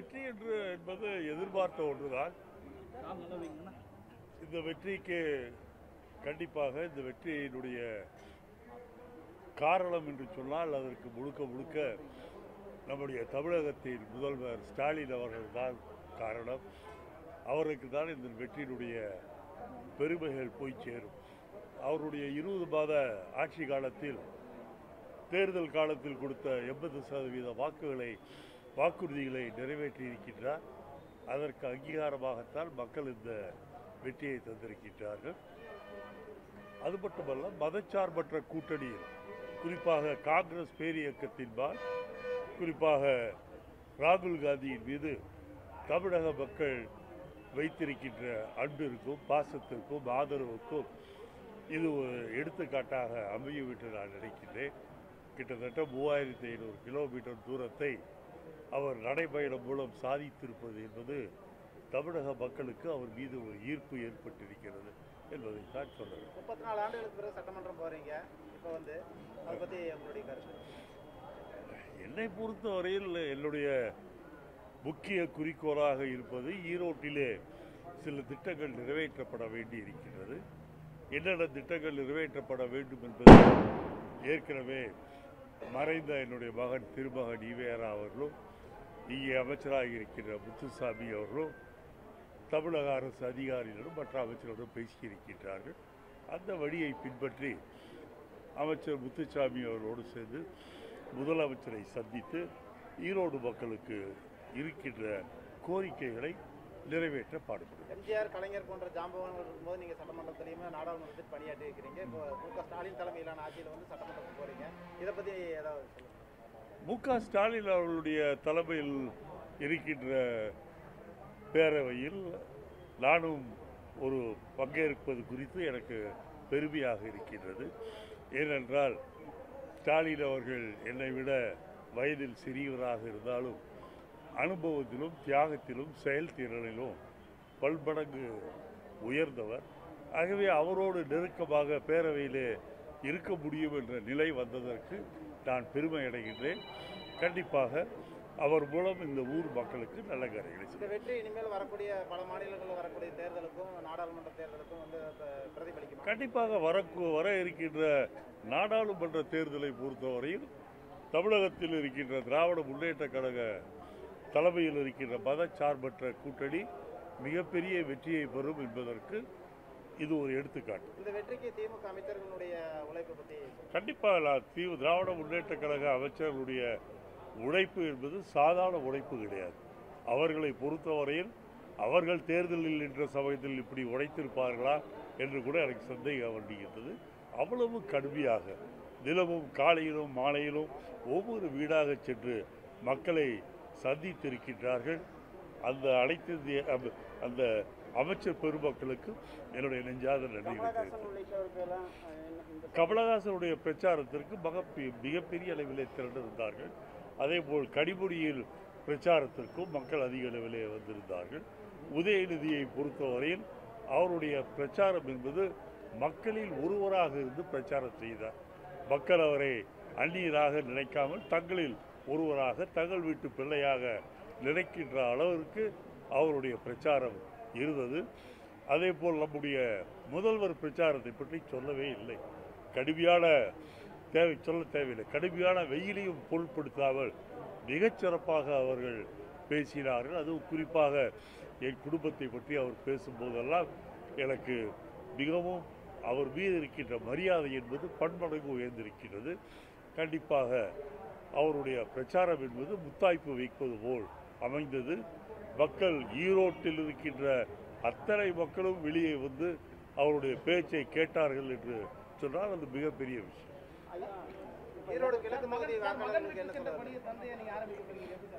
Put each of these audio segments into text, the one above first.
வெற்றி என்று என்பது எதிர்பார்த்த ஒன்றுதான் இந்த வெற்றிக்கு கண்டிப்பாக இந்த வெற்றியினுடைய காரணம் என்று சொன்னால் அதற்கு முழுக்க முழுக்க நம்முடைய தமிழகத்தின் முதல்வர் ஸ்டாலின் அவர்கள் தான் காரணம் அவருக்கு தான் இந்த வெற்றியினுடைய பெருமைகள் போய் சேரும் அவருடைய இருபது மாத ஆட்சி காலத்தில் தேர்தல் காலத்தில் கொடுத்த எண்பது சதவீத வாக்குகளை வாக்குறுதிகளை நிறைவேற்றி இருக்கின்றார் அதற்கு அங்கீகாரமாகத்தான் மக்கள் இந்த வெற்றியை தந்திருக்கின்றார்கள் அது மட்டுமல்ல மதச்சார்பற்ற கூட்டணியில் குறிப்பாக காங்கிரஸ் பேரியக்கத்தின்பால் குறிப்பாக ராகுல் காந்தியின் மீது தமிழக மக்கள் வைத்திருக்கின்ற அன்பிற்கும் பாசத்திற்கும் ஆதரவுக்கும் இது ஒரு எடுத்துக்காட்டாக அமையும் என்று நான் நினைக்கின்றேன் கிட்டத்தட்ட மூவாயிரத்தி ஐநூறு கிலோமீட்டர் தூரத்தை அவர் நடைபயணம் மூலம் சாதித்திருப்பது என்பது தமிழக மக்களுக்கு அவர் மீது ஒரு ஈர்ப்பு ஏற்பட்டிருக்கிறது என்பதைத்தான் சொல்ல வேண்டும் முப்பத்தி நாலு ஆண்டுகளுக்கு பிறகு சட்டமன்றம் போறீங்க இப்போ வந்து அதை பத்தி உங்களுடைய கருத்து என்னை பொறுத்தவரையில் என்னுடைய முக்கிய குறிக்கோளாக இருப்பது ஈரோட்டிலே சில திட்டங்கள் நிறைவேற்றப்பட வேண்டி இருக்கின்றது என்னென்ன திட்டங்கள் நிறைவேற்றப்பட வேண்டும் என்பது ஏற்கனவே மறைந்த என்னுடைய மகன் திருமகன் ஈவேரா அவர்களும் இங்கே அமைச்சராக இருக்கின்ற முத்துசாமி அவர்களும் தமிழக அரசு அதிகாரிகளும் மற்ற அமைச்சர்களும் பேசியிருக்கின்றார்கள் அந்த வழியை பின்பற்றி அமைச்சர் முத்துசாமி அவர்களோடு சேர்ந்து முதலமைச்சரை சந்தித்து ஈரோடு மக்களுக்கு இருக்கின்ற கோரிக்கைகளை நிறைவேற்ற பாடுபடும் எம்ஜிஆர் கலைஞர் போன்ற ஜாம்பவான்கள் இருக்கும்போது நீங்க சட்டமன்றத்திலையுமே நாடாளுமன்றத்தில் பணியாற்றி இருக்கிறீங்க இப்போ மு க ஸ்டாலின் தலைமையிலான ஆட்சியில் வந்து சட்டமன்றத்துக்கு போறீங்க இதை பத்தி ஏதாவது சொல்லுங்க மு க ஸ்டாலின் அவர்களுடைய தலைமையில் இருக்கின்ற பேரவையில் நானும் ஒரு பங்கேற்பது குறித்து எனக்கு பெருமையாக இருக்கின்றது ஏனென்றால் ஸ்டாலின் அவர்கள் என்னை விட வயதில் சிறியவராக இருந்தாலும் அனுபவத்திலும் தியாகத்திலும் செயல்திறனிலும் பல்மடங்கு உயர்ந்தவர் ஆகவே அவரோடு நெருக்கமாக பேரவையிலே இருக்க முடியும் என்ற நிலை வந்ததற்கு நான் பெருமை அடைகின்றேன் கண்டிப்பாக அவர் மூலம் இந்த ஊர் மக்களுக்கு நல்ல காரியங்களை இந்த செய்ய வெற்றி இனிமேல் வரக்கூடிய பல மாநிலங்களில் வரக்கூடிய தேர்தலுக்கும் நாடாளுமன்ற தேர்தலுக்கும் வந்து ப- பிரதிபலிக்குமா கண்டிப்பாக வரக்கு வர இருக்கின்ற நாடாளுமன்ற தேர்தலை பொறுத்தவரையில் தமிழகத்தில் இருக்கின்ற திராவிட முன்னேற்ற கழக தலைமையில் இருக்கின்ற மதச்சார்பற்ற கூட்டணி மிகப்பெரிய வெற்றியை பெறும் என்பதற்கு இது ஒரு எடுத்துக்காட்டு இந்த வெற்றிக்கு திமுக அமைச்சர்களுடைய உழைப்பை பத்தி கண்டிப்பாக நான் தீவு திராவிட முன்னேற்ற கழக அமைச்சர்களுடைய உழைப்பு என்பது சாதாரண உழைப்பு கிடையாது அவர்களை பொறுத்தவரையில் அவர்கள் தேர்தலில் நின்ற சமயத்தில் இப்படி உழைத்திருப்பார்களா என்று கூட எனக்கு சந்தேகம் வருகின்றது அவ்வளவு கடுமையாக தினமும் காலையிலும் மாலையிலும் ஒவ்வொரு வீடாக சென்று மக்களை சந்தித்திருக்கின்றார்கள் அந்த அனைத்து தி- அந்த- அந்த அமைச்சர் பெருமக்களுக்கு என்னுடைய நெஞ்சாத நன்றி வைத்திருக்கிறேன் கமலஹாசனுடைய பிரச்சாரத்திற்கு மக மிகப்பெரிய அளவிலே திரண்டிருந்தார்கள் அதேபோல் கனிமொழியில் பிரச்சாரத்திற்கும் மக்கள் அதிக அளவிலே வந்திருந்தார்கள் உதயநிதியை பொறுத்தவரையில் அவருடைய பிரச்சாரம் என்பது மக்களில் ஒருவராக இருந்து பிரச்சாரம் செய்தார் மக்கள் அவரை அந்நியராக நினைக்காமல் தங்களில் ஒருவராக தங்கள் வீட்டு பிள்ளையாக நினைக்கின்ற அளவிற்கு அவருடைய பிரச்சாரம் இருந்தது அதேபோல் நம்முடைய முதல்வர் பிரச்சாரத்தை பற்றி சொல்லவே இல்லை கடுமையான தேவை சொல்ல தேவையில்லை கடுமையான வெயிலையும் பொருட்படுத்தாமல் மிகச் சிறப்பாக அவர்கள் பேசினார்கள் அதுவும் குறிப்பாக என் குடும்பத்தை பற்றி அவர் பேசும்போதெல்லாம் எனக்கு மிகவும் அவர் மீது இருக்கின்ற மரியாதை என்பது பன்மடங்கு உயர்ந்திருக்கிறது கண்டிப்பாக அவருடைய பிரச்சாரம் என்பது முத்தாய்ப்பு வைப்பது போல் அமைந்தது மக்கள் ஈரோட்டில் இருக்கின்ற அத்தனை மக்களும் வெளியே வந்து அவருடைய பேச்சை கேட்டார்கள் என்று சொன்னால் அது மிகப்பெரிய விஷயம் ஈரோடு கிழக்கு பகுதி வாக்காளர்களுக்கு என்ன சொல்றது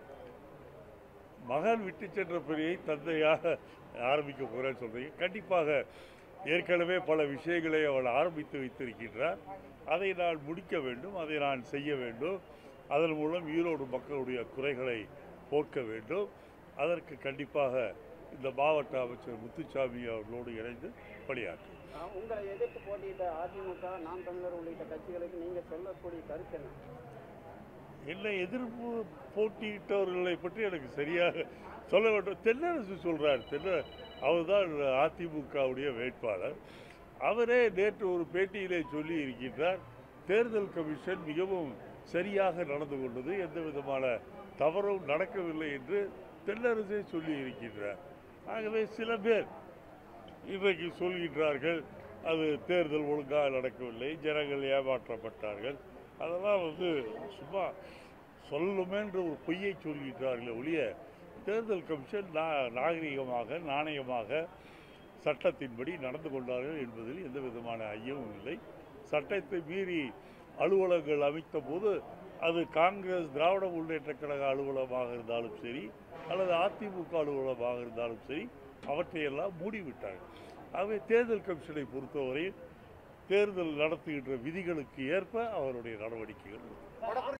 மகன் விட்டு சென்ற பிரியை தந்தையாக ஆரம்பிக்க போகிறேன்னு சொல்றீங்க கண்டிப்பாக ஏற்கனவே பல விஷயங்களை அவள் ஆரம்பித்து வைத்திருக்கின்றார் அதை நான் முடிக்க வேண்டும் அதை நான் செய்ய வேண்டும் அதன் மூலம் ஈரோடு மக்களுடைய குறைகளை போக்க வேண்டும் அதற்கு கண்டிப்பாக இந்த மாவட்ட அமைச்சர் முத்துசாமி அவர்களோடு இணைந்து பணியாற்றும் ஆஹ் உங்களை எதிர்த்து போட்டியிட்ட அதிமுக நாம் தமிழர் உள்ளிட்ட கட்சிகளுக்கு நீங்க சொல்லக்கூடிய கருத்து என்ன என்னை எதிர்ப்பு போட்டியிட்டவர்களை பற்றி எனக்கு சரியாக சொல்ல வேண்டும் தென்னரசு சொல்றார் தென்ன அவர்தான் அதிமுகவுடைய வேட்பாளர் அவரே நேற்று ஒரு பேட்டியிலே சொல்லி இருக்கின்றார் தேர்தல் கமிஷன் மிகவும் சரியாக நடந்து கொண்டது எந்த விதமான தவறும் நடக்கவில்லை என்று தென்னரசே சொல்லி இருக்கின்றார் ஆகவே சில பேர் இன்றைக்கு சொல்கின்றார்கள் அது தேர்தல் ஒழுங்காக நடக்கவில்லை ஜனங்கள் ஏமாற்றப்பட்டார்கள் அதெல்லாம் வந்து சும்மா சொல்லுமேன்ற ஒரு பொய்யை சொல்கின்றார்களே ஒழிய தேர்தல் கமிஷன் நா நாகரிகமாக நாணயமாக சட்டத்தின்படி நடந்து கொண்டார்கள் என்பதில் எந்த விதமான ஐயமும் இல்லை சட்டத்தை மீறி அலுவலகங்கள் அமைத்த போது அது காங்கிரஸ் திராவிட முன்னேற்ற கழக அலுவலகமாக இருந்தாலும் சரி அல்லது அதிமுக அலுவலகமாக இருந்தாலும் சரி அவற்றையெல்லாம் மூடிவிட்டார்கள் ஆகவே தேர்தல் கமிஷனை பொறுத்தவரை தேர்தல் நடத்துகின்ற விதிகளுக்கு ஏற்ப அவருடைய நடவடிக்கைகள் இருக்கும். கொடக்குறிச்சி